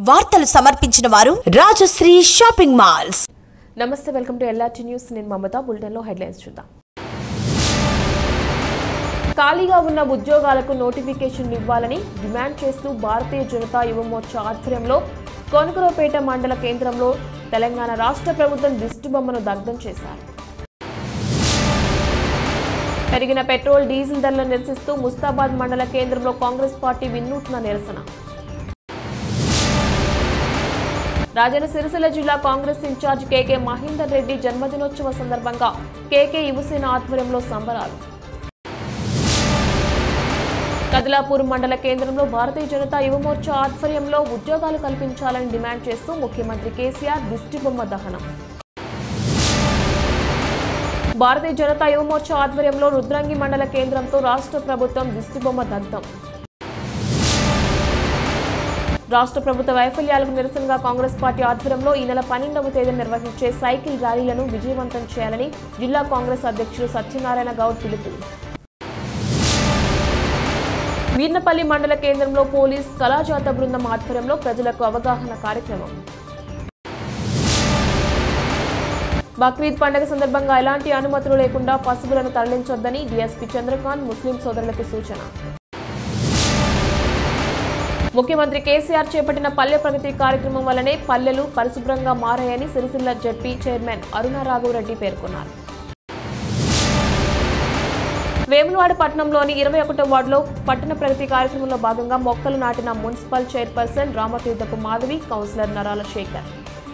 వార్తలు సమర్పించిన వారు రాజశ్రీ షాపింగ్ మాల్స్ నమస్తే వెల్కమ్ టు ఎల్ఆర్టీ న్యూస్ నేను మమత బులెటిన్లో హెడ్లైన్స్ చూద్దాం ఖాళీగా ఉన్న ఉద్యోగాలకు నోటిఫికేషన్ ఇవ్వాలని డిమాండ్ చేస్తూ భారతీయ జనతా యువ మోర్చా ఆధ్వర్యంలో కొనకరపేట మండల కేంద్రంలో తెలంగాణ రాష్ట్ర ప్రభుత్వం దిష్టిబొమ్మను దగ్ధం చేశారు పెరిగిన పెట్రోల్ డీజిల్ ధరలను నిరసిస్తూ ముస్తాబాద్ మండల కేంద్రంలో కాంగ్రెస్ పార్టీ వినూత్న నిరసన రాజన్న సిరిసిల్ల జిల్లా కాంగ్రెస్ ఇన్ఛార్జ్ కేకే మహేందర్ రెడ్డి జన్మదినోత్సవ సందర్భంగా కేకే యువసేన ఆధ్వర్యంలో సంబరాలు కదిలాపూర్ మండల కేంద్రంలో భారతీయ జనతా యువ మోర్చా ఆధ్వర్యంలో ఉద్యోగాలు కల్పించాలని డిమాండ్ చేస్తూ ముఖ్యమంత్రి కేసీఆర్ దిష్టిబొమ్మ దహనం భారతీయ జనతా యువ మోర్చా ఆధ్వర్యంలో రుద్రంగి మండల కేంద్రంతో రాష్ట్ర ప్రభుత్వం దిష్టిబొమ్మ దగ్ధం రాష్ట్ర ప్రభుత్వ వైఫల్యాలకు నిరసనగా కాంగ్రెస్ పార్టీ ఆధ్వర్యంలో ఈ నెల పన్నెండవ తేదీ నిర్వహించే సైకిల్ ర్యాలీలను విజయవంతం చేయాలని జిల్లా కాంగ్రెస్ అధ్యక్షులు సత్యనారాయణ గౌడ్ పిలుపు వీర్నపల్లి మండల కేంద్రంలో పోలీస్ కళాజాత బృందం ఆధ్వర్యంలో ప్రజలకు అవగాహన కార్యక్రమం బక్రీద్ పండుగ సందర్భంగా ఎలాంటి అనుమతులు లేకుండా పశువులను తరలించొద్దని డీఎస్పీ చంద్రకాంత్ ముస్లిం సోదరులకు సూచన ముఖ్యమంత్రి కేసీఆర్ చేపట్టిన పల్లె ప్రగతి కార్యక్రమం వల్లనే పల్లెలు పరిశుభ్రంగా మారాయని సిరిసిల్ల జడ్పీ చైర్మన్ అరుణ రాఘవరెడ్డి పేర్కొన్నారు వేములవాడ పట్టణంలోని ఇరవై ఒకటో వార్డులో పట్టణ ప్రగతి కార్యక్రమంలో భాగంగా మొక్కలు నాటిన municipal chairperson Ramatheerthapu Madhavi councillor Narala Shekar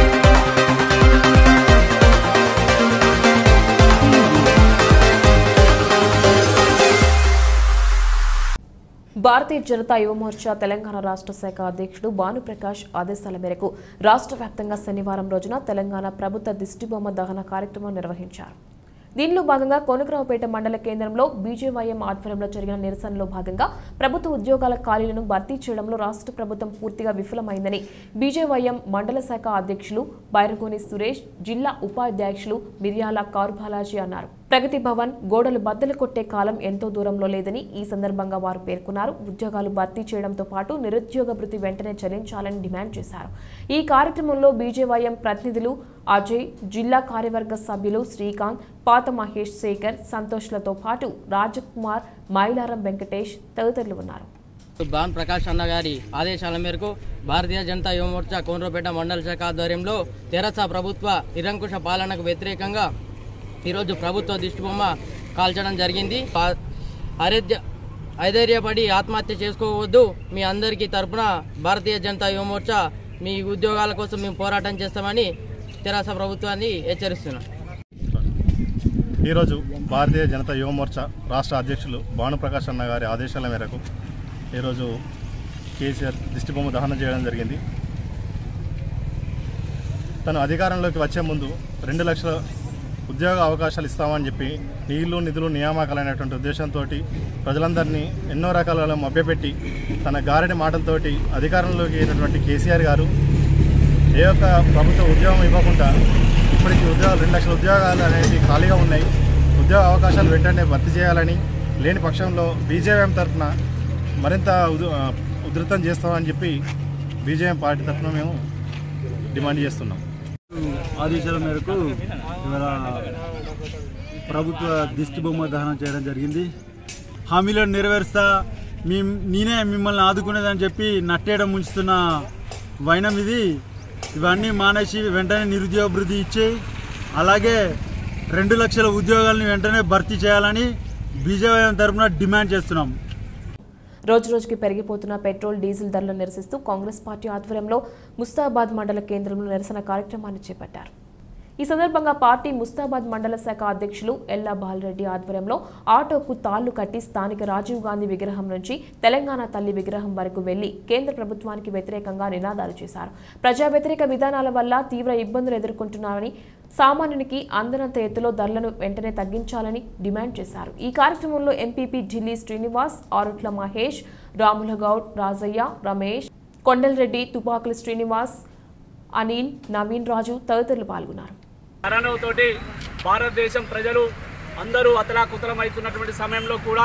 భారతీయ జనతా యువ మోర్చా తెలంగాణ రాష్ట్ర శాఖ అధ్యక్షుడు భానుప్రకాష్ ఆదేశాల మేరకు రాష్ట్ర వ్యాప్తంగా శనివారం రోజున తెలంగాణ ప్రభుత్వ దిష్టిబొమ్మ దహన కార్యక్రమం నిర్వహించారు దీనిలో భాగంగా కోనకరావుపేట మండల కేంద్రంలో బీజేవైఎం ఆధ్వర్యంలో జరిగిన నిరసనలో భాగంగా ప్రభుత్వ ఉద్యోగాల ఖాళీలను భర్తీ చేయడంలో రాష్ట్ర ప్రభుత్వం పూర్తిగా విఫలమైందని బీజేవైఎం మండల శాఖ అధ్యక్షులు బైరగోని సురేష్ జిల్లా ఉపాధ్యక్షులు మిర్యాల కారుబాలాజీ అన్నారు ప్రగతి భవన్ గోడలు బద్దలు కొట్టే కాలం ఎంతో దూరంలో లేదని ఈ సందర్భంగా వారు పేర్కొన్నారు ఉద్యోగాలు భర్తీ చేయడంతో పాటు నిరుద్యోగ భృతి వెంటనే చెల్లించాలని డిమాండ్ చేశారు ఈ కార్యక్రమంలో బీజేవైఎం ప్రతినిధులు అజయ్ జిల్లా కార్యవర్గ సభ్యులు శ్రీకాంత్ పాత మహేష్ శేఖర్ సంతోష్లతో పాటు రాజకుమార్ మైలారం వెంకటేష్ తదితరులు ఉన్నారు భాన్ ప్రకాష్ అన్న గారి ఆదేశాల మేరకు భారతీయ జనతా యువ మోర్చా కోనరాపేట మండల శాఖ ఆధ్వర్యంలో తెరస ప్రభుత్వ నిరంకుశ పాలనకు వ్యతిరేకంగా ఈరోజు ప్రభుత్వ దిష్టిబొమ్మ కాల్చడం జరిగింది ఆ- అరేద్య ఐధైర్యపడి ఆత్మహత్య చేసుకోవద్దు మీ అందరికీ తరపున భారతీయ జనతా యువ మోర్చా మీ ఉద్యోగాల కోసం మేము పోరాటం చేస్తామని తెరాస ప్రభుత్వాన్ని హెచ్చరిస్తున్నాం ఈరోజు భారతీయ జనతా యువ మోర్చా రాష్ట్ర అధ్యక్షులు భానుప్రకాష్ అన్న గారి ఆదేశాల మేరకు ఈరోజు కేసీఆర్ దిష్టిబొమ్మ దహనం చేయడం జరిగింది తను అధికారంలోకి వచ్చే ముందు రెండు లక్షల ఉద్యోగ అవకాశాలు ఇస్తామని చెప్పి నీళ్లు నిధులు నియామకాలైనటువంటి ఉద్దేశంతో ప్రజలందరినీ ఎన్నో రకాల మభ్యపెట్టి తన గారడి మాటలతోటి అధికారంలోకి అయినటువంటి కేసీఆర్ గారు ఏ ఒక్క ప్రభుత్వ ఉద్యోగం ఇవ్వకుండా ఇప్పటికీ ఉద్యోగాలు రెండు లక్షల ఉద్యోగాలు అనేవి ఖాళీగా ఉన్నాయి ఉద్యోగ అవకాశాలు వెంటనే భర్తీ చేయాలని లేని పక్షంలో బీజేఎం తరఫున మరింత ఉధృ- ఆ, ఉధృతం చేస్తామని చెప్పి బీజేఎం పార్టీ తరఫున మేము డిమాండ్ చేస్తున్నాం ఆదేశాల మేరకు ఇవాళ ప్రభుత్వ దిష్టి బొమ్మ దహనం చేయడం జరిగింది హామీలను నెరవేరుస్తా మీ నేనే మిమ్మల్ని ఆదుకునేదని చెప్పి నట్టేయడం ముంచుతున్న వైనం ఇది ఇవన్నీ మానేసి వెంటనే నిరుద్యోగ ఇచ్చి అలాగే రెండు లక్షల ఉద్యోగాలను వెంటనే భర్తీ చేయాలని బీజేపీ తరఫున డిమాండ్ చేస్తున్నాం రోజు రోజుకి పెరిగిపోతున్న పెట్రోల్ డీజిల్ ధరలను నిరసిస్తూ కాంగ్రెస్ పార్టీ ఆధ్వర్యంలో ముస్తాబాద్ మండల కేంద్రంలో నిరసన కార్యక్రమాన్ని చేపట్టారు ఈ సందర్భంగా పార్టీ ముస్తాబాద్ మండల శాఖ అధ్యక్షులు ఎల్లా బాలరెడ్డి ఆధ్వర్యంలో ఆటోకు తాళ్లు కట్టి స్థానిక రాజీవ్ గాంధీ విగ్రహం నుంచి తెలంగాణ తల్లి విగ్రహం వరకు వెళ్లి కేంద్ర ప్రభుత్వానికి వ్యతిరేకంగా నినాదాలు చేశారు ప్రజా వ్యతిరేక విధానాల వల్ల తీవ్ర ఇబ్బందులు ఎదుర్కొంటున్నారని సామాన్యునికి అందనంత ఎత్తులో ధరలను వెంటనే తగ్గించాలని డిమాండ్ చేశారు ఈ కార్యక్రమంలో ఎంపీపీ ఢిల్లీ శ్రీనివాస్ ఆరుట్ల మహేష్ రాముల గౌడ్ రాజయ్య రమేష్ కొండలరెడ్డి తుపాకుల శ్రీనివాస్ అనిల్ నవీన్ రాజు తదితరులు పాల్గొన్నారు తోటి భారతదేశం ప్రజలు అందరూ అతలాకుతలం అవుతున్నటువంటి సమయంలో కూడా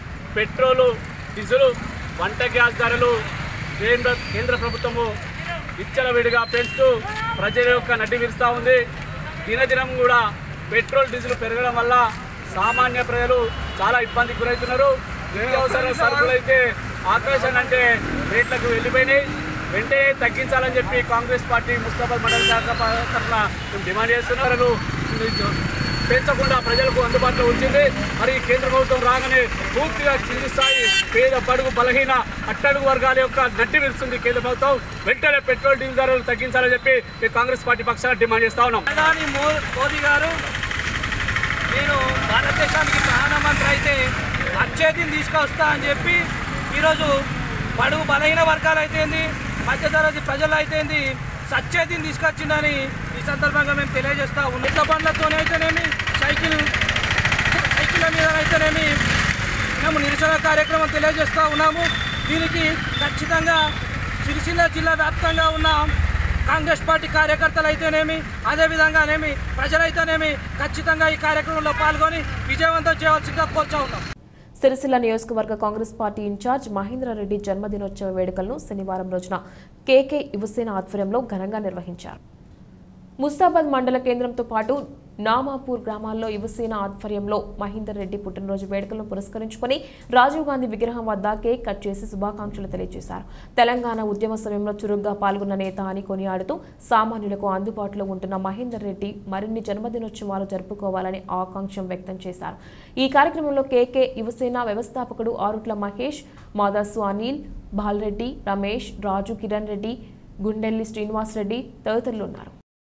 పెట్రోలు డీజిల్ వంట గ్యాస్ ధరలు కేంద్ర కేంద్ర ప్రభుత్వము విచ్చలవిడిగా పెంచుతూ ప్రజల యొక్క నడ్డి విరుస్తూ ఉంది దినదినం కూడా పెట్రోల్ డీజిల్ పెరగడం వల్ల సామాన్య ప్రజలు చాలా ఇబ్బందికి గురవుతున్నారు నిత్యావసర సరుకులు అయితే ఆకాశం అంటే రేట్లకు వెళ్ళిపోయినాయి వెంటనే తగ్గించాలని చెప్పి కాంగ్రెస్ పార్టీ ముస్తాబాద్ మండల శాఖ ప- తరఫున మేము డిమాండ్ చేస్తున్నారు పెంచకుండా ప్రజలకు అందుబాటులో ఉంచింది మరి కేంద్ర ప్రభుత్వం రాగానే పూర్తిగా కింది స్థాయి పేద బడుగు బలహీన అట్టడుగు వర్గాల యొక్క నడ్డి విరుస్తుంది కేంద్ర ప్రభుత్వం వెంటనే పెట్రోల్ డీజిల్ ధరలు తగ్గించాలని చెప్పి మేము కాంగ్రెస్ పార్టీ పక్షాన డిమాండ్ చేస్తా ఉన్నాం ప్రధాని మో- మోదీ గారు నేను భారతదేశానికి ప్రధానమంత్రి అయితే అచ్చేతిని తీసుకొస్తా అని చెప్పి ఈరోజు బడుగు బలహీన వర్గాలు అయితేంది మధ్యతరగతి ప్రజలు అయితేంది సచ్చేతిని తీసుకొచ్చిందని ఈ సందర్భంగా మేము తెలియజేస్తా ఉన్నాం ఇట్ల బండ్లతోనే అయితేనేమి సైకిల్ సైకిళ్ళ మీద అయితేనేమి మేము నిరసన కార్యక్రమం తెలియజేస్తూ ఉన్నాము దీనికి ఖచ్చితంగా సిరిసిల్ల జిల్లా వ్యాప్తంగా ఉన్న కాంగ్రెస్ పార్టీ కార్యకర్తలు అయితేనేమి అదేవిధంగానేమి ప్రజలైతేనేమి ఖచ్చితంగా ఈ కార్యక్రమంలో పాల్గొని విజయవంతం చేయవలసిందిగా కోరుచా ఉన్నాం సిరిసిల్ల నియోజకవర్గ కాంగ్రెస్ పార్టీ ఇన్ఛార్జ్ మహేంద్రారెడ్డి జన్మదినోత్సవ వేడుకలను శనివారం రోజున కేకే యువసేన ఆధ్వర్యంలో ఘనంగా నిర్వహించారు ముస్తాబాద్ మండల కేంద్రంతో పాటు నామాపూర్ గ్రామాల్లో యువసేన ఆధ్వర్యంలో మహేందర్ రెడ్డి పుట్టినరోజు వేడుకలను పురస్కరించుకొని రాజీవ్ గాంధీ విగ్రహం వద్ద కేక్ కట్ చేసి శుభాకాంక్షలు తెలియజేశారు తెలంగాణ ఉద్యమ సమయంలో చురుగ్గా పాల్గొన్న నేత అని కొనియాడుతూ సామాన్యులకు అందుబాటులో ఉంటున్న మహేందర్ రెడ్డి మరిన్ని జన్మదినోత్సవాలు జరుపుకోవాలని ఆకాంక్షం వ్యక్తం చేశారు ఈ కార్యక్రమంలో కేకే యువసేన వ్యవస్థాపకుడు ఆరుట్ల మహేష్ మాదాసు అనిల్ బాలరెడ్డి రమేష్ రాజు కిరణ్ రెడ్డి గుండెల్లి శ్రీనివాస్ రెడ్డి తదితరులు ఉన్నారు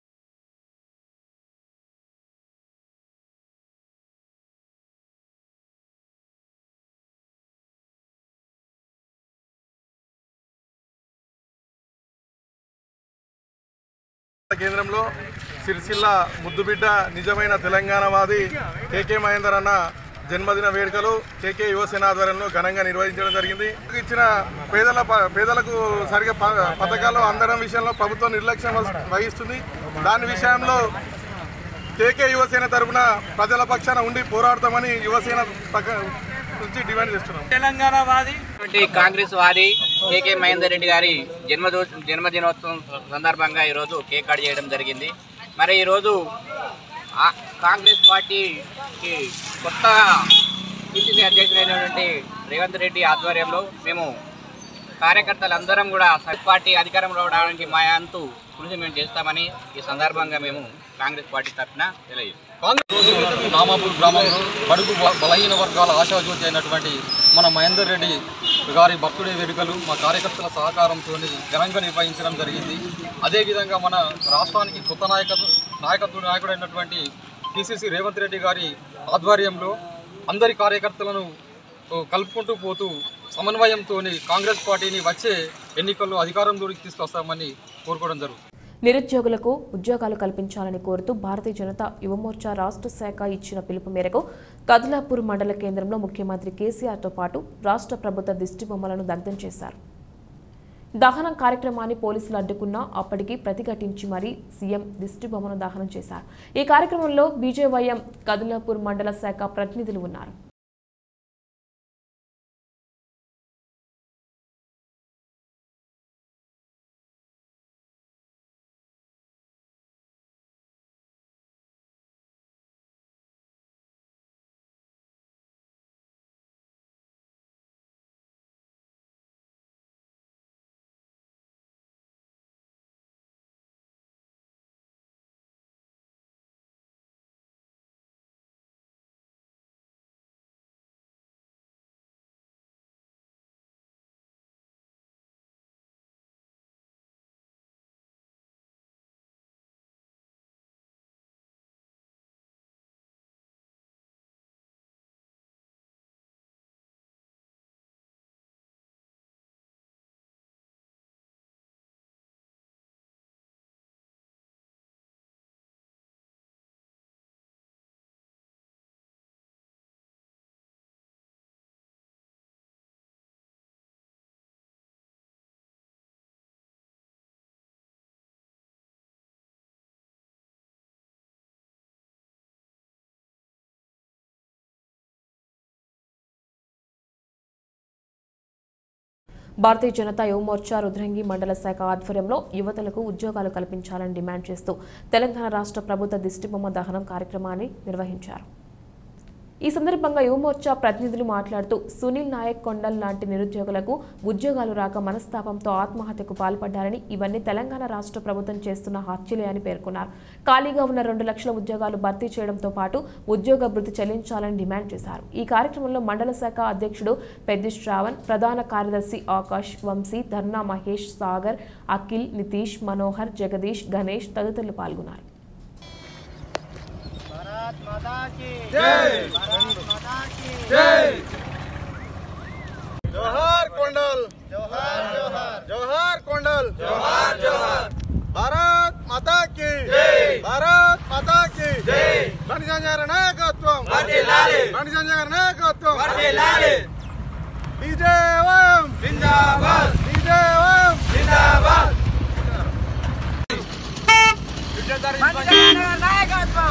కేంద్రంలో సిరిసిల్ల ముద్దుబిడ్డ నిజమైన తెలంగాణవాది కేకే మహేందర్ అన్న జన్మదిన వేడుకలు కేకే యువసేన ఆధ్వర్యంలో ఘనంగా నిర్వహించడం జరిగింది ఇచ్చిన పేదల ప- పేదలకు సరిగా ప- పథకాలు అందడం విషయంలో ప్రభుత్వం నిర్లక్ష్యం వహి- వహిస్తుంది దాని విషయంలో కేకే యువసేన తరపున ప్రజల పక్షాన ఉండి పోరాడతామని యువసేన పక్క నుంచి డిమాండ్ చేస్తున్నాం తెలంగాణవాది ఉన్నటువంటి కాంగ్రెస్ వారి కేకే మహేందర్ రెడ్డి గారి జన్మదో జన్మదినోత్సవం సందర్భంగా ఈరోజు కేక్ కట్ చేయడం జరిగింది మరి ఈరోజు ఆ కాంగ్రెస్ పార్టీకి కొత్తగా పిసిసి అధ్యక్షుడైనటువంటి రేవంత్ రెడ్డి ఆధ్వర్యంలో మేము కార్యకర్తలందరం కూడా సబ్ పార్టీ అధికారంలో రావడానికి మా అంతు కృషి మేము చేస్తామని ఈ సందర్భంగా మేము కాంగ్రెస్ పార్టీ తరఫున తెలియజేస్తాం కాంగ్రెస్ నామాపూర్ గ్రామంలో బడుగు బ- బలహీన వర్గాల ఆశాజ్యోతి అయినటువంటి మన మహేందర్ రెడ్డి గారి బర్త్డే వేడుకలు మా కార్యకర్తల సహకారంతో ఘనంగా నిర్వహించడం జరిగింది అదేవిధంగా మన రాష్ట్రానికి కొత్త నాయకత్వ నాయకత్వ నాయకుడైనటువంటి పిసిసి రేవంత్ రెడ్డి గారి ఆధ్వర్యంలో అందరి కార్యకర్తలను ఓ, కలుపుకుంటూ పోతూ సమన్వయంతో కాంగ్రెస్ పార్టీని వచ్చే ఎన్నికల్లో అధికారంలోకి తీసుకొస్తామని కోరుకోవడం జరుగుతుంది నిరుద్యోగులకు ఉద్యోగాలు కల్పించాలని కోరుతూ భారతీయ జనతా యువమోర్చా రాష్ట్ర శాఖ ఇచ్చిన పిలుపు మేరకు కదిలాపూర్ మండల కేంద్రంలో ముఖ్యమంత్రి కేసీఆర్తో పాటు రాష్ట్ర ప్రభుత్వ దిష్టిబొమ్మలను దగ్ధం చేశారు దహనం కార్యక్రమాన్ని పోలీసులు అడ్డుకున్నా అప్పటికి ప్రతిఘటించి మరీ సీఎం దిష్టిబొమ్మను దహనం చేశారు ఈ కార్యక్రమంలో బీజేవైఎం కదిలాపూర్ మండల శాఖ ప్రతినిధులు ఉన్నారు భారతీయ జనతా యువమోర్చా రుద్రంగి మండల శాఖ ఆధ్వర్యంలో యువతలకు ఉద్యోగాలు కల్పించాలని డిమాండ్ చేస్తూ తెలంగాణ రాష్ట్ర ప్రభుత్వ దిష్టిబొమ్మ దహనం కార్యక్రమాన్ని నిర్వహించారు ఈ సందర్భంగా యువమోర్చా ప్రతినిధులు మాట్లాడుతూ సునీల్ నాయక్ కొండల్ లాంటి నిరుద్యోగులకు ఉద్యోగాలు రాక మనస్తాపంతో ఆత్మహత్యకు పాల్పడ్డారని ఇవన్నీ తెలంగాణ రాష్ట్ర ప్రభుత్వం చేస్తున్న హత్యలే అని పేర్కొన్నారు ఖాళీగా ఉన్న రెండు లక్షల ఉద్యోగాలు భర్తీ చేయడంతో పాటు ఉద్యోగ భృతి చెల్లించాలని డిమాండ్ చేశారు ఈ కార్యక్రమంలో మండల శాఖ అధ్యక్షుడు పెద్ది శ్రావణ్ ప్రధాన కార్యదర్శి ఆకాష్ వంశీ ధర్నా మహేష్ సాగర్ అఖిల్ నితీష్ మనోహర్ జగదీష్ గణేష్ తదితరులు పాల్గొన్నారు జోహార్ కొండల్ జోహార్ జోహార్ జోహార్ కొండల్ జోహార్ జోహార్ భారత్ మాతా కి జై భారత్ మాతా కి జై బండి సంజయ్ గారి నాయకత్వం వర్ధిల్లాలి బండి సంజయ్ గారి నాయకత్వం వర్ధిల్లాలి విజయవం జిందాబాద్ విజయవం జిందాబాద్ నాయకత్వం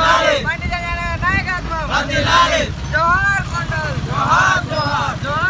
నాయకత్వం జోహార్ కొండల్ జోహార్ జోహార్ జోహార్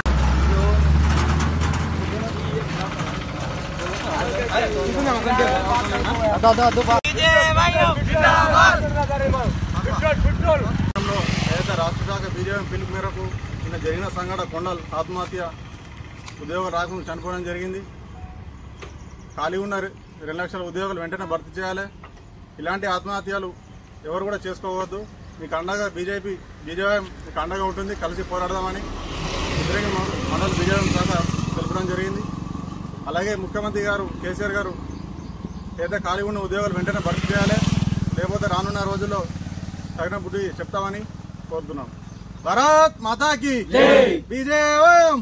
రాష్ట్రంలో ఏదైతే రాష్ట్ర శాఖ బీజేపీ పిలుపు మేరకు నిన్న జరిగిన సంఘటన కొండల్ ఆత్మహత్య ఉద్యోగం రాకుండా చనిపోవడం జరిగింది ఖాళీ ఉన్న రెండు లక్షల ఉద్యోగాలు వెంటనే భర్తీ చేయాలి ఇలాంటి ఆత్మహత్యలు ఎవరు కూడా చేసుకోవద్దు మీకు అండగా బీజేపీ బీజేపీ మీకు అండగా ఉంటుంది కలిసి పోరాడదామని ఉద్రేగం మండల బీజేపీ శాఖ తెలపడం జరిగింది అలాగే ముఖ్యమంత్రి గారు కేసీఆర్ గారు ఏదైతే ఖాళీ ఉన్న ఉద్యోగాలు వెంటనే భర్తీ చేయాలి లేకపోతే రానున్న రోజుల్లో తగిన బుద్ధి చెప్తామని కోరుతున్నాం భారత్ మాతాకి విజయం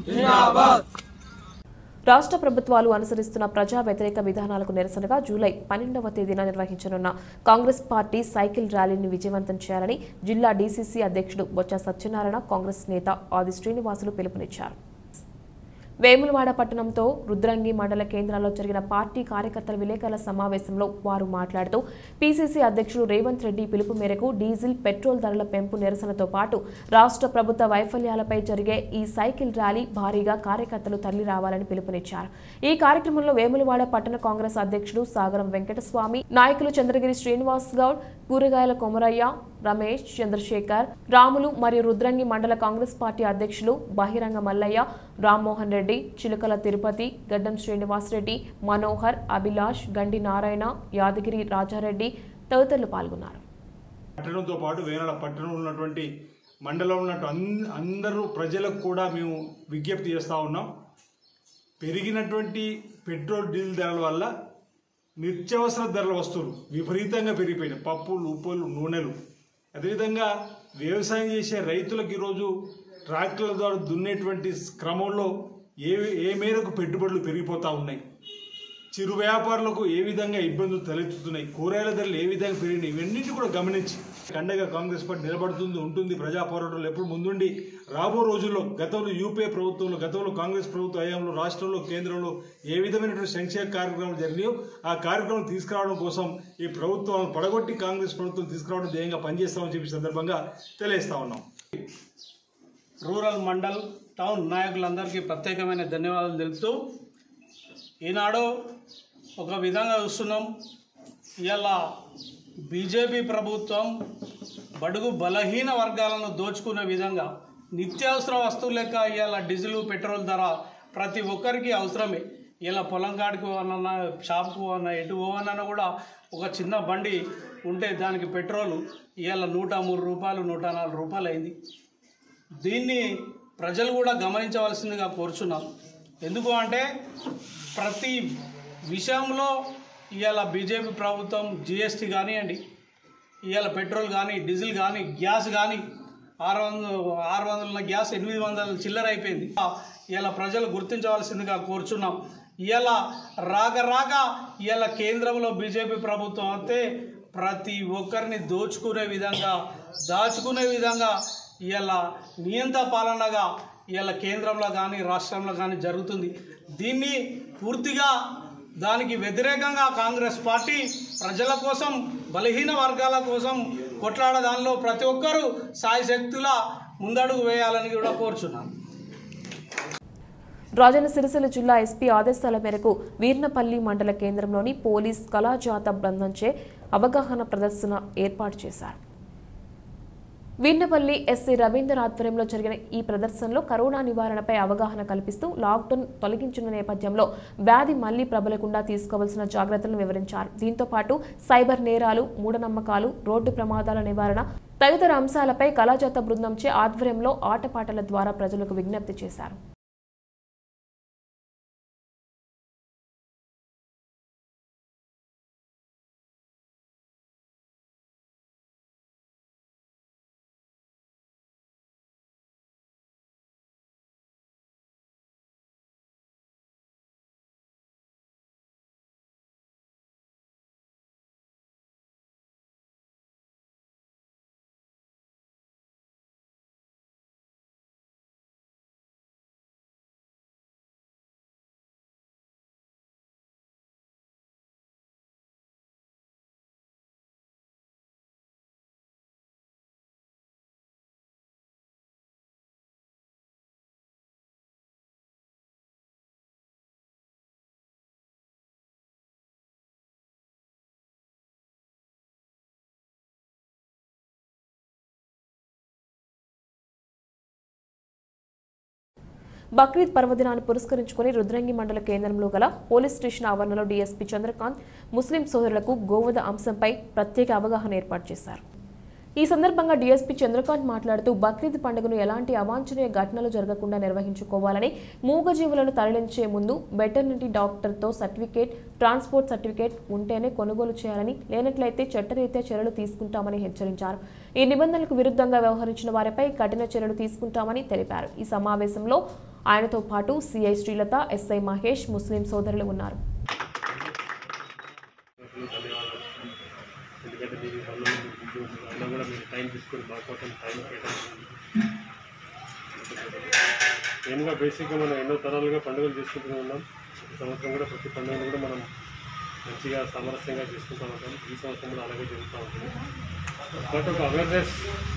రాష్ట్ర ప్రభుత్వాలు అనుసరిస్తున్న ప్రజా వ్యతిరేక విధానాలకు నిరసనగా జూలై పన్నెండవ తేదీన నిర్వహించనున్న కాంగ్రెస్ పార్టీ సైకిల్ ర్యాలీని విజయవంతం చేయాలని జిల్లా డీసీసీ అధ్యక్షుడు బొత్స సత్యనారాయణ కాంగ్రెస్ నేత ఆది శ్రీనివాసులు పిలుపునిచ్చారు వేములవాడ పట్టణంతో రుద్రంగి మండల కేంద్రాల్లో జరిగిన పార్టీ కార్యకర్తల విలేకరుల సమావేశంలో వారు మాట్లాడుతూ పీసీసీ అధ్యక్షుడు రేవంత్ రెడ్డి పిలుపు మేరకు డీజిల్ పెట్రోల్ ధరల పెంపు నిరసనతో పాటు రాష్ట్ర ప్రభుత్వ వైఫల్యాలపై జరిగే ఈ సైకిల్ ర్యాలీ భారీగా కార్యకర్తలు తరలి రావాలని పిలుపునిచ్చారు ఈ కార్యక్రమంలో వేములవాడ పట్టణ కాంగ్రెస్ అధ్యక్షుడు సాగరం వెంకటస్వామి నాయకులు చంద్రగిరి శ్రీనివాస్ గౌడ్ కూరగాయల కొమరయ్య రమేష్ చంద్రశేఖర్ రాములు మరియు రుద్రంగి మండల కాంగ్రెస్ పార్టీ అధ్యక్షులు బహిరంగ మల్లయ్య రామ్మోహన్ రెడ్డి చిలుకల తిరుపతి గడ్డం శ్రీనివాసరెడ్డి మనోహర్ అభిలాష్ గండి నారాయణ యాదగిరి రాజారెడ్డి తదితరులు పాల్గొన్నారు పట్టణంతో పాటు వేనాడ పట్టణంలో ఉన్నటువంటి మండలంలో ఉన్నట్టు అన్- అందరూ ప్రజలకు కూడా మేము విజ్ఞప్తి చేస్తూ ఉన్నాం పెరిగినటువంటి పెట్రోల్ డీజిల్ ధరల వల్ల నిత్యావసర ధరల వస్తువులు విపరీతంగా పెరిగిపోయినాయి పప్పులు ఉప్పులు నూనెలు అదేవిధంగా వ్యవసాయం చేసే రైతులకు ఈరోజు ట్రాక్టర్ల ద్వారా దున్నేటువంటి క్రమంలో ఏ ఏ మేరకు పెట్టుబడులు పెరిగిపోతూ ఉన్నాయి చిరు వ్యాపారులకు ఏ విధంగా ఇబ్బందులు తలెత్తుతున్నాయి కూరగాయల ధరలు ఏ విధంగా పెరిగినాయి ఇవన్నింటి కూడా గమనించి కండగా కాంగ్రెస్ పార్టీ నిలబడుతుంది ఉంటుంది ప్రజా పోరాటంలో ఎప్పుడు ముందుండి రాబో రోజుల్లో గతంలో యూపీఏ ప్రభుత్వంలో గతంలో కాంగ్రెస్ ప్రభుత్వ హయాంలో రాష్ట్రంలో కేంద్రంలో ఏ విధమైనటువంటి సంక్షేమ కార్యక్రమాలు జరిగినాయో ఆ కార్యక్రమం తీసుకురావడం కోసం ఈ ప్రభుత్వాలను పడగొట్టి కాంగ్రెస్ ప్రభుత్వం తీసుకురావడం ధ్యేయంగా పనిచేస్తామని చెప్పి సందర్భంగా తెలియజేస్తా ఉన్నాం రూరల్ మండల్ టౌన్ నాయకులందరికీ ప్రత్యేకమైన ధన్యవాదాలు తెలుపుతూ ఈనాడు ఒక విధంగా చూస్తున్నాం ఇవాళ బీజేపీ ప్రభుత్వం బడుగు బలహీన వర్గాలను దోచుకునే విధంగా నిత్యావసర వస్తువు లెక్క ఇవాళ డీజిల్ పెట్రోల్ ధర ప్రతి ఒక్కరికి అవసరమే ఇలా పొలం కాడికి పోవనన్నా షాప్కి పోవన్నా ఎటు పోవనన్నా కూడా ఒక చిన్న బండి ఉంటే దానికి పెట్రోల్ ఇవాళ నూట మూడు రూపాయలు నూట నాలుగు రూపాయలు అయింది దీన్ని ప్రజలు కూడా గమనించవలసిందిగా కోరుచున్నాం ఎందుకు అంటే ప్రతి విషయంలో ఇవాళ బీజేపీ ప్రభుత్వం జిఎస్టీ కానివ్వండి ఇవాళ పెట్రోల్ కానీ డీజిల్ కానీ గ్యాస్ కానీ ఆరు వందలు ఆరు వందల గ్యాస్ ఎనిమిది వందల చిల్లర అయిపోయింది ఇలా ప్రజలు గుర్తించవలసిందిగా కోరుచున్నాం ఇవాళ రాక రాక ఇవాళ కేంద్రంలో బీజేపీ ప్రభుత్వం అయితే ప్రతి ఒక్కరిని దోచుకునే విధంగా దాచుకునే విధంగా ఇవాళ నియంత పాలనగా ఇవాళ కేంద్రంలో కానీ రాష్ట్రంలో కానీ జరుగుతుంది దీన్ని పూర్తిగా దానికి వ్యతిరేకంగా కాంగ్రెస్ పార్టీ ప్రజల కోసం బలహీన వర్గాల కోసం కొట్లాడ దానిలో ప్రతి ఒక్కరూ సాయశక్తుల ముందడుగు వేయాలని కూడా కోరుచున్నాను రాజన్న సిరిసిల్ల జిల్లా ఎస్పీ ఆదేశాల మేరకు వీర్నపల్లి మండల కేంద్రంలోని పోలీస్ కళాజాత బృందంచే అవగాహన ప్రదర్శన ఏర్పాటు చేశారు వీర్నపల్లి ఎస్సీ రవీందర్ ఆధ్వర్యంలో జరిగిన ఈ ప్రదర్శనలో కరోనా నివారణపై అవగాహన కల్పిస్తూ లాక్డౌన్ తొలగించిన నేపథ్యంలో వ్యాధి మళ్లీ ప్రబలకుండా తీసుకోవాల్సిన జాగ్రత్తలను వివరించారు దీంతో పాటు సైబర్ నేరాలు మూఢనమ్మకాలు రోడ్డు ప్రమాదాల నివారణ తదితర అంశాలపై కళాజాత బృందంచే ఆధ్వర్యంలో ఆటపాటల ద్వారా ప్రజలకు విజ్ఞప్తి చేశారు బక్రీద్ పర్వదినాన్ని పురస్కరించుకుని రుద్రంగి మండల కేంద్రంలో గల పోలీస్ స్టేషన్ ఆవరణలో డీఎస్పీ చంద్రకాంత్ ముస్లిం సోదరులకు గోవధ అంశంపై ప్రత్యేక అవగాహన ఏర్పాటు చేశారు ఈ సందర్భంగా డీఎస్పీ చంద్రకాంత్ మాట్లాడుతూ బక్రీద్ పండుగను ఎలాంటి అవాంఛనీయ ఘటనలు జరగకుండా నిర్వహించుకోవాలని మూగజీవులను తరలించే ముందు వెటర్నిటీ డాక్టర్తో సర్టిఫికేట్ ట్రాన్స్పోర్ట్ సర్టిఫికేట్ ఉంటేనే కొనుగోలు చేయాలని లేనట్లయితే చట్టరీత్యా చర్యలు తీసుకుంటామని హెచ్చరించారు ఈ నిబంధనలకు విరుద్ధంగా వ్యవహరించిన వారిపై కఠిన చర్యలు తీసుకుంటామని తెలిపారు ఈ సమావేశంలో ఆయనతో పాటు CI Srilatha SI Mahesh Muslim సోదరులు ఉన్నారు ఎందుకంటే మీరు పనులు బిజీ ఉంటుంది అలా కూడా మీరు టైం తీసుకొని మా కోసం టైం కేటాయించండి మెయిన్గా బేసిక్గా మనం ఎన్నో తరాలుగా పండుగలు చేసుకుంటూనే ఉన్నాం ఈ సంవత్సరం కూడా ప్రతి పండుగను కూడా మనం మంచిగా సామరస్యంగా చేసుకుంటూ ఉంటాం ఈ సంవత్సరం కూడా అలాగే జరుగుతూ ఉంటుంది బట్ ఒక అవేర్నెస్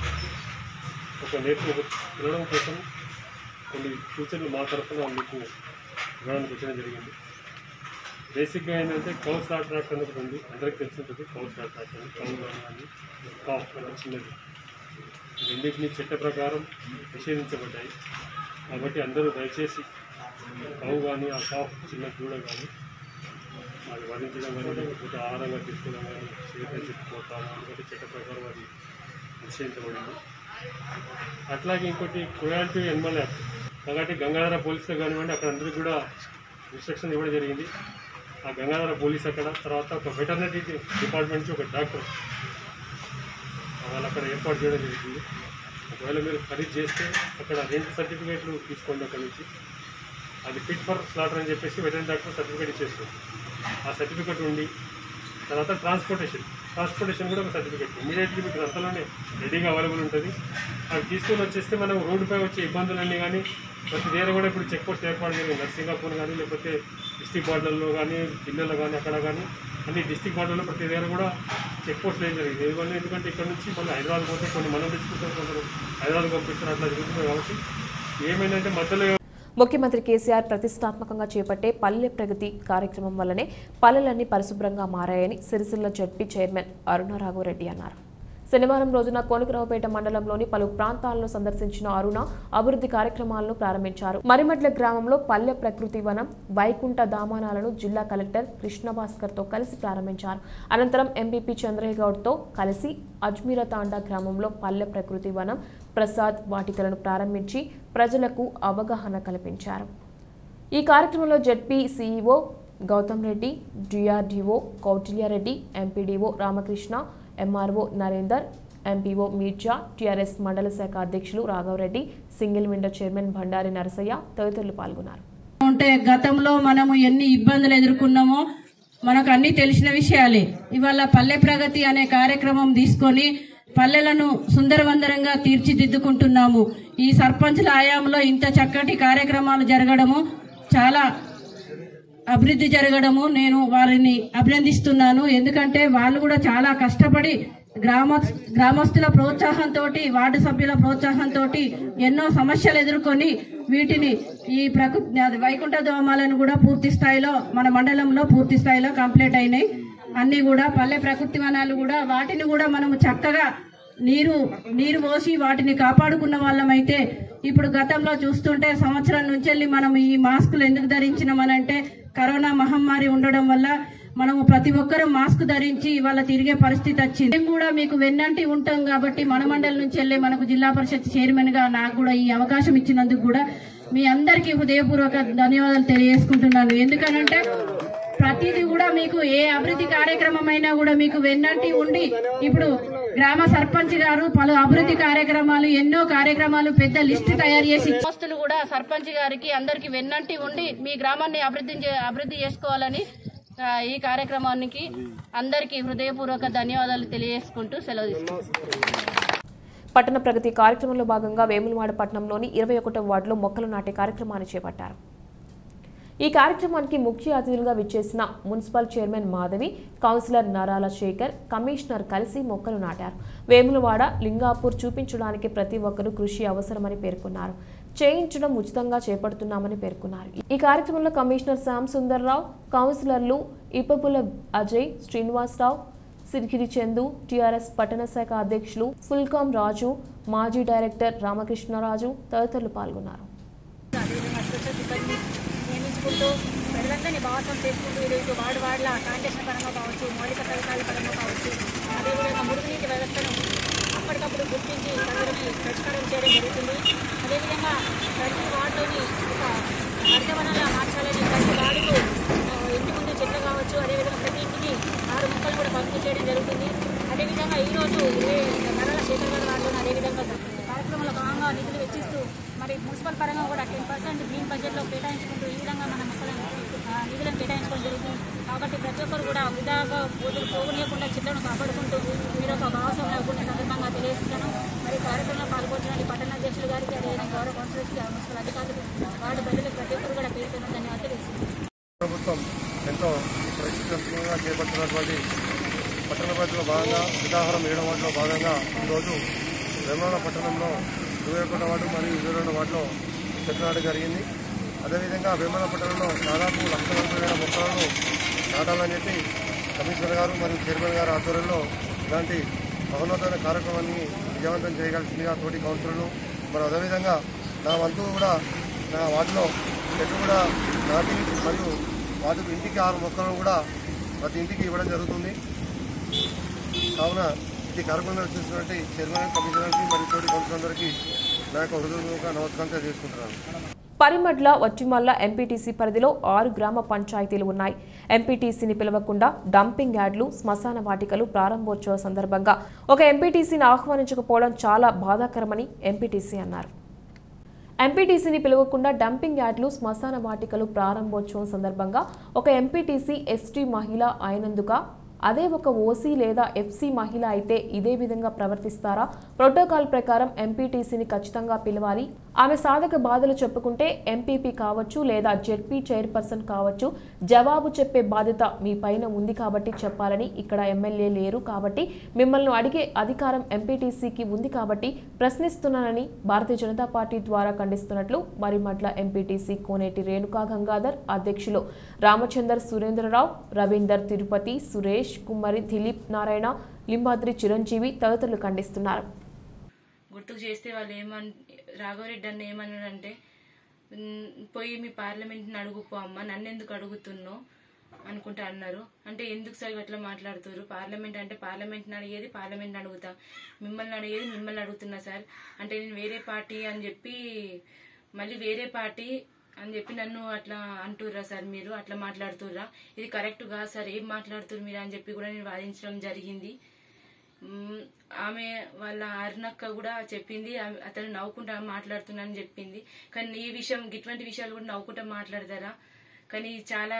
ఒక నేర్పు ఒక పిల్లడం కోసం కొన్ని సూచనలు మా తరఫున మీకు ఇవ్వడానికి వచ్చిన జరిగింది బేసిక్గా ఏంటంటే కౌ స్టార్ట్ యాక్ట్ అనేది ఉంది అందరికి తెలిసి ఉంటుంది కౌ స్టార్ట్ యాక్ట్ అని కౌ కానీ కాఫ్ అని చిన్నది ఈ రెండింటిని చట్ట ప్రకారం నిషేధించబడ్డాయి కాబట్టి అందరూ దయచేసి కౌ కానీ ఆ కాఫ్ చిన్న దూడ కానీ అది వధించడం కానీ లేకపోతే ఆహారంగా తీసుకోవడం కానీ చేతి చెప్పుకోవటం ఎందుకంటే చట్ట ప్రకారం అది నిశ్చయించబడింది అట్లాగే ఇంకోటి క్రుయాలిటీ ఎనిమల్ యాక్ట్ కాబట్టి గంగాధర పోలీసులు కానివ్వండి అక్కడ అందరికీ కూడా ఇన్స్ట్రక్షన్ ఇవ్వడం జరిగింది ఆ గంగాధర పోలీస్ అక్కడ తర్వాత ఒక వెటర్నరీ డిపార్ట్మెంట్ నుంచి ఒక డాక్టర్ వాళ్ళు అక్కడ ఏర్పాటు చేయడం జరిగింది ఒకవేళ మీరు ఖరీదు చేస్తే అక్కడ రెండు సర్టిఫికేట్లు తీసుకోండి అక్కడ నుంచి అది ఫిట్ ఫర్ స్లాటర్ అని చెప్పేసి వెటర్నరీ డాక్టర్ సర్టిఫికేట్ ఇచ్చేస్తుంది ఆ సర్టిఫికేట్ ఉండి తర్వాత ట్రాన్స్పోర్టేషన్ ట్రాన్స్పోర్టేషన్ కూడా ఒక సర్టిఫికేట్ ఇమీడియట్లీ మీకు అంతలోనే రెడీగా అవైలబుల్ ఉంటుంది అవి తీసుకొని వచ్చేస్తే మనం రోడ్డుపై వచ్చే ఇబ్బందులన్నీ కానీ ప్రతి దగ్గర కూడా ఇప్పుడు చెక్ పోస్ట్ ఏర్పాటు జరిగింది సింగాపూర్ కానీ లేకపోతే డిస్టిక్ బార్డర్లో కానీ జిల్లాలో కానీ అక్కడ కానీ అన్ని డిస్టిక్ బార్డర్లో ప్రతి దగ్గర కూడా చెక్ పోస్ట్ ఏం జరిగింది ఎందుకంటే ఎందుకంటే ఇక్కడ నుంచి మళ్ళీ హైదరాబాద్ పోతే కొన్ని మనం తెచ్చుకుంటాం కొందరు హైదరాబాద్ పంపిస్తారు అట్లా జరుగుతుంది కాబట్టి ఏమైందంటే మధ్యలో ముఖ్యమంత్రి కేసీఆర్ ప్రతిష్టాత్మకంగా చేపట్టే పల్లె ప్రగతి కార్యక్రమం వల్లనే పల్లెలన్నీ పరిశుభ్రంగా మారాయని సిరిసిల్ల జడ్పీ చైర్మన్ అరుణ రాఘవరెడ్డి అన్నారు శనివారం రోజున కోనకరావుపేట మండలంలోని పలు ప్రాంతాలను సందర్శించిన అరుణ అభివృద్ధి కార్యక్రమాలను ప్రారంభించారు మరిమడ్ల గ్రామంలో పల్లె ప్రకృతి వనం వైకుంఠ దామానాలను జిల్లా కలెక్టర్ కృష్ణభాస్కర్ తో కలిసి ప్రారంభించారు అనంతరం ఎంపీపీ చంద్రయ్యగౌడ్ తో కలిసి అజ్మీర తాండా గ్రామంలో పల్లె ప్రకృతి వనం ప్రసాద్ వాటికలను ప్రారంభించి ప్రజలకు అవగాహన కల్పించారు ఈ కార్యక్రమంలో ZP CEO Gautam Reddy DRDO Kautilya Reddy MPDO Ramakrishna MRO Narender MPO Mirza TRS మండల శాఖ అధ్యక్షులు Raghava Reddy single window chairman Bhandari Narasaiah తదితరులు పాల్గొన్నారు ఉంటే గతంలో మనము ఎన్ని ఇబ్బందులు ఎదుర్కొన్నామో మనకు అన్ని తెలిసిన విషయాలే ఇవాళ పల్లె ప్రగతి అనే కార్యక్రమం తీసుకొని పల్లెలను సుందరవందరంగా తీర్చిదిద్దుకుంటున్నాము ఈ సర్పంచ్ల ఆయాంలో ఇంత చక్కటి కార్యక్రమాలు జరగడము చాలా అభివృద్ధి జరగడము నేను వారిని అభినందిస్తున్నాను ఎందుకంటే వాళ్ళు కూడా చాలా కష్టపడి గ్రామ గ్రామస్తుల ప్రోత్సాహంతో వార్డు సభ్యుల ప్రోత్సాహంతో ఎన్నో సమస్యలు ఎదుర్కొని వీటిని ఈ ప్రకృతి అది వైకుంఠ దోమాలను కూడా పూర్తి స్థాయిలో మన మండలంలో పూర్తి స్థాయిలో కంప్లీట్ అయినాయి అన్ని కూడా పల్లె ప్రకృతి వనాలు కూడా వాటిని కూడా మనము చక్కగా నీరు నీరు పోసి వాటిని కాపాడుకున్న వాళ్ళమైతే ఇప్పుడు గతంలో చూస్తుంటే సంవత్సరం నుంచి వెళ్ళి మనం ఈ మాస్కులు ఎందుకు ధరించినామనంటే కరోనా మహమ్మారి ఉండడం వల్ల మనము ప్రతి ఒక్కరూ మాస్క్ ధరించి ఇవాళ తిరిగే పరిస్థితి వచ్చింది మేము కూడా మీకు వెన్నంటి ఉంటాం కాబట్టి మన మండలి నుంచి వెళ్ళే మనకు జిల్లా పరిషత్ చైర్మన్ గా నాకు కూడా ఈ అవకాశం ఇచ్చినందుకు కూడా మీ అందరికీ హృదయపూర్వక ధన్యవాదాలు తెలియజేసుకుంటున్నాను ఎందుకనంటే ప్రతిదీ కూడా మీకు ఏ అభివృద్ధి కార్యక్రమం అయినా కూడా మీకు వెన్నంటి ఉండి ఇప్పుడు గ్రామ సర్పంచ్ గారు పలు అభివృద్ధి కార్యక్రమాలు ఎన్నో కార్యక్రమాలు పెద్ద లిస్టు తయారు చేసి పోస్టులు కూడా సర్పంచ్ గారికి అందరికి వెన్నంటి ఉండి మీ గ్రామాన్ని అభివృద్ధి చే- అభివృద్ధి చేసుకోవాలని ఆ, ఈ కార్యక్రమానికి అందరికీ హృదయపూర్వక ధన్యవాదాలు తెలియజేసుకుంటూ సెలవు తీసుకుంటున్నాను పట్టణ ప్రగతి కార్యక్రమంలో భాగంగా వేములవాడ పట్టణంలోని ఇరవై ఒకటో వార్డులో మొక్కలు నాటే కార్యక్రమాన్ని చేపట్టారు ఈ కార్యక్రమానికి ముఖ్య అతిథులుగా విచ్చేసిన municipal chairman Madhavi councillor Narala Shekhar commissioner కలిసి మొక్కలు నాటారు వేములవాడ లింగాపూర్ చూపించడానికి ప్రతి ఒక్కరూ కృషి అవసరమని పేర్కొన్నారు చేయించడం ఉచితంగా చేపడుతున్నామని పేర్కొన్నారు ఈ కార్యక్రమంలో కమిషనర్ శ్యామ్ సుందర్రావు కౌన్సిలర్లు ఇప్పపుల అజయ్ శ్రీనివాసరావు సిరిగిరి చందు టీఆర్ఎస్ పట్టణ శాఖ అధ్యక్షులు ఫుల్కాం రాజు మాజీ డైరెక్టర్ రామకృష్ణరాజు తదితరులు పాల్గొన్నారు అదేవిధంగా స్వచ్ఛత సిబ్బంది నియమించుకుంటూ ప్రజలందరినీ భాగస్వామ్యం చేసుకుంటూ ఈరోజు వార్డు వార్డుల శానిటేషన్ పరంగా కావచ్చు మౌలిక సదుపాయాల పరంగా కావచ్చు అదేవిధంగా మురుగునీటి వ్యవస్థను అప్పటికప్పుడు గుర్తించి అందరినీ పరిష్కారం చేయడం జరుగుతుంది అదేవిధంగా ప్రతి వార్డులోని ఒక హరితవనాల మార్చాలని ప్రతి వార్డుకు ఆ, ఇంటి ముందు చెట్లు కావచ్చు అదేవిధంగా ప్రతి ఇంటికి ఆరు మొక్కలు కూడా పంపిణీ చేయడం జరుగుతుంది అదేవిధంగా ఈరోజు ఇరవై నరాల శేఖర్ గారి వార్డులోని అదేవిధంగా కార్యక్రమంలో భాగంగా నిధులు వెచ్చిస్తూ మరి మున్సిపల్ పరంగా కూడా టెన్ పర్సెంట్ గ్రీన్ బడ్జెట్లో కేటాయించుకుంటూ ఈ విధంగా మన మొక్కలను ఆ, నిధులను కేటాయించుకోవడం జరుగుతుంది కాబట్టి ప్రతి ఒక్కరు కూడా వృధాగా పోతులు పోగొనియకుండా చెట్లను కాపాడుకుంటూ మీరు ఒక భాగస్వామ్యం అవ్వకుండా సందర్భంగా తెలియజేస్తున్నాను మరి కార్యక్రమంలో పాల్గొనడానికి పట్టణ అధ్యక్షులు గారికి అదేవిధంగా గౌరవ కౌన్సిలర్స్కి మున్సిపల్ అధికారులు వార్డు ప్రజలకు ప్రతి ఒక్కరు కూడా పేరు పేరున ధన్యవాదాలు తెలియజేస్తున్నాను ప్రభుత్వం ఎంతో ప్రతిష్టాత్మకంగా చేపడుతున్నటువంటి పట్టణ ప్రజల్లో భాగంగా ఉదాహరణ ఏడవ వార్డులో భాగంగా ఈరోజు వేమనాడ పట్టణంలో ఇరవై ఒకటో వార్డు మరియు ఇరవై రెండో వార్డులో చెట్లు నాటడం జరిగింది అదేవిధంగా వేమనాడ పట్టణంలో దాదాపు లక్ష నలభై వేల మొక్కలను నాటాలని చెప్పి కమిషనర్ గారు మరియు చైర్మన్ గారు ఆధ్వర్యంలో ఇలాంటి మహోన్నతమైన కార్యక్రమాన్ని విజయవంతం చేయగలిసిందిగా తోటి కౌన్సిలర్లు మరి అదేవిధంగా నా వంతు కూడా నా వార్డులో చెట్లు కూడా నాటి మరియు వాటికి ఇంటికి ఆరు మొక్కలను కూడా ప్రతి ఇంటికి ఇవ్వడం జరుగుతుంది కావున ఈ కార్యక్రమంలో చూసినటువంటి చైర్మన్ కమిషనర్కి మరియు తోటి కౌన్సిలర్లందరికీ నా యొక్క హృదయపూర్వక నమస్కారం తెలియజేసుకుంటున్నాను పరిమడ్ల వట్టిమల్ల ఎంపీటీసీ పరిధిలో ఆరు గ్రామ పంచాయతీలు ఉన్నాయి ఎంపీటీసీని పిలవకుండా డంపింగ్ యార్డులు శ్మశాన వాటికలు ప్రారంభోత్సవ సందర్భంగా ఒక ఎంపీటీసీని ఆహ్వానించకపోవడం చాలా బాధాకరమని ఎంపీటీసీ అన్నారు ఎంపీటీసీని పిలవకుండా డంపింగ్ యార్డులు శ్మశాన వాటికలు ప్రారంభోత్సవం సందర్భంగా ఒక ఎంపీటీసీ ఎస్టీ మహిళ అయినందుక అదే ఒక ఓసీ లేదా ఎఫ్సీ మహిళ అయితే ఇదే విధంగా ప్రవర్తిస్తారా ప్రోటోకాల్ ప్రకారం ఎంపీటీసీని ఖచ్చితంగా పిలవాలి ఆమె సాధక బాధలు చెప్పుకుంటే ఎంపీపీ కావచ్చు లేదా జెడ్పీ చైర్పర్సన్ కావచ్చు జవాబు చెప్పే బాధ్యత మీ పైన ఉంది కాబట్టి చెప్పాలని ఇక్కడ ఎమ్మెల్యే లేరు కాబట్టి మిమ్మల్ని అడిగే అధికారం ఎంపీటీసీకి ఉంది కాబట్టి ప్రశ్నిస్తున్నానని భారతీయ జనతా పార్టీ ద్వారా ఖండిస్తున్నట్లు మరిమట్ల ఎంపీటీసీ కోనేటి రేణుకా గంగాధర్ అధ్యక్షులు రామచందర్ సురేంద్రరావు రవీందర్ తిరుపతి సురేష్ కుమ్మరి దిలీప్ నారాయణ లింబాద్రి చిరంజీవి తదితరులు ఖండిస్తున్నారు గుర్తుకు చేస్తే వాళ్ళు ఏమన్ రాఘవరెడ్డి అన్న ఏమన్నాడంటే "ఉమ్, పోయి మీ పార్లమెంట్ని అడుగుపో అమ్మ నన్ను ఎందుకు అడుగుతున్నావు అనుకుంటా అన్నారు అంటే ఎందుకు సార్ అట్లా మాట్లాడుతారు పార్లమెంట్ అంటే పార్లమెంట్ని అడిగేది పార్లమెంట్ని అడుగుతా మిమ్మల్ని అడిగేది మిమ్మల్ని అడుగుతున్నా సార్ అంటే నేను వేరే పార్టీ అని చెప్పి మళ్ళీ వేరే పార్టీ అని చెప్పి నన్ను అట్లా అంటుర్రా సార్ మీరు అట్లా మాట్లాడుతుర్రా ఇది కరెక్ట్ కాదు సార్ ఏం మాట్లాడుతుర్రు మీరు అని చెప్పి కూడా నేను వాదించడం జరిగింది మ్మ్. ఆమె వాళ్ళ అరుణక్క కూడా చెప్పింది ఆమె- అతను నవ్వుకుంటా మాట్లాడుతున్నానని చెప్పింది కానీ ఈ విషయం ఇటువంటి విషయాలు కూడా నవ్వుకుంటా మాట్లాడతారా కానీ చాలా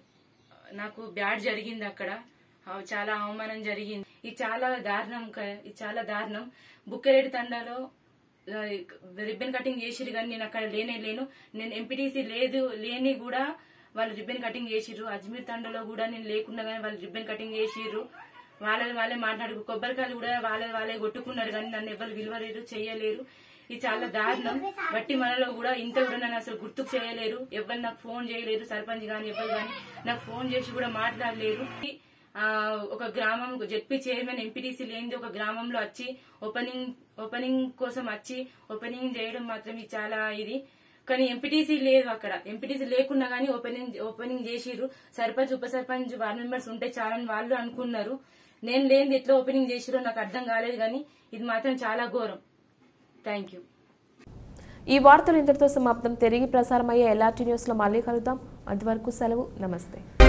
నాకు బ్యాడ్ జరిగింది అక్కడ ఆ, చాలా అవమానం జరిగింది ఇది చాలా దారుణం క- ఇది చాలా దారుణం బుక్కరేడి తండాలో ఆ, రిబ్బన్ కటింగ్ చేసిరు కానీ నేను అక్కడ లేనే లేను నేను ఎంపీటీసీ లేదు లేని కూడా వాళ్ళు రిబ్బన్ కటింగ్ చేసిర్రు అజ్మీర్ తండలో కూడా నేను లేకుండా కానీ వాళ్ళు రిబ్బన్ కటింగ్ చేసిర్రు వాళ్ళని వాళ్ళే మాట్లాడు కొబ్బరికాయలు కూడా వాళ్ళే వాళ్ళే కొట్టుకున్నారు కానీ నన్ను ఎవరు విలువలేరు చేయలేరు ఇది చాలా దారుణం బట్టి మనలో కూడా ఇంత కూడా నన్ను అసలు గుర్తుకు చేయలేరు ఎవరు నాకు ఫోన్ చేయలేరు సర్పంచ్ గాని ఎవరు గాని నాకు ఫోన్ చేసి కూడా మాట్లాడలేరు ఆ, ఒక గ్రామం జెడ్పీ చైర్మన్ ఎంపీటీసీ లేనిది ఒక గ్రామంలో వచ్చి ఓపెనింగ్ ఓపెనింగ్ కోసం వచ్చి ఓపెనింగ్ చేయడం మాత్రం ఇది చాలా ఇది కానీ ఎంపీటీసీ లేదు అక్కడ ఎంపీటీసీ లేకున్నా గానీ ఓపెనింగ్ ఓపెనింగ్ చేసిర్రు సర్పంచ్ ఉప సర్పంచ్ వార్డ్ మెంబర్స్ ఉంటే చాలని వాళ్ళు అనుకున్నారు నేను లేనిది ఎట్లా ఓపెనింగ్ చేసిరో నాకు అర్థం కాలేదు కానీ ఇది మాత్రం చాలా ఘోరం థ్యాంక్ యూ ఈ వార్తలు ఇంతటితో సమాప్తం తిరిగి ప్రసారమయ్యే ఎల్ఆర్టీ న్యూస్లో మళ్ళీ కలుద్దాం అంతవరకు సెలవు నమస్తే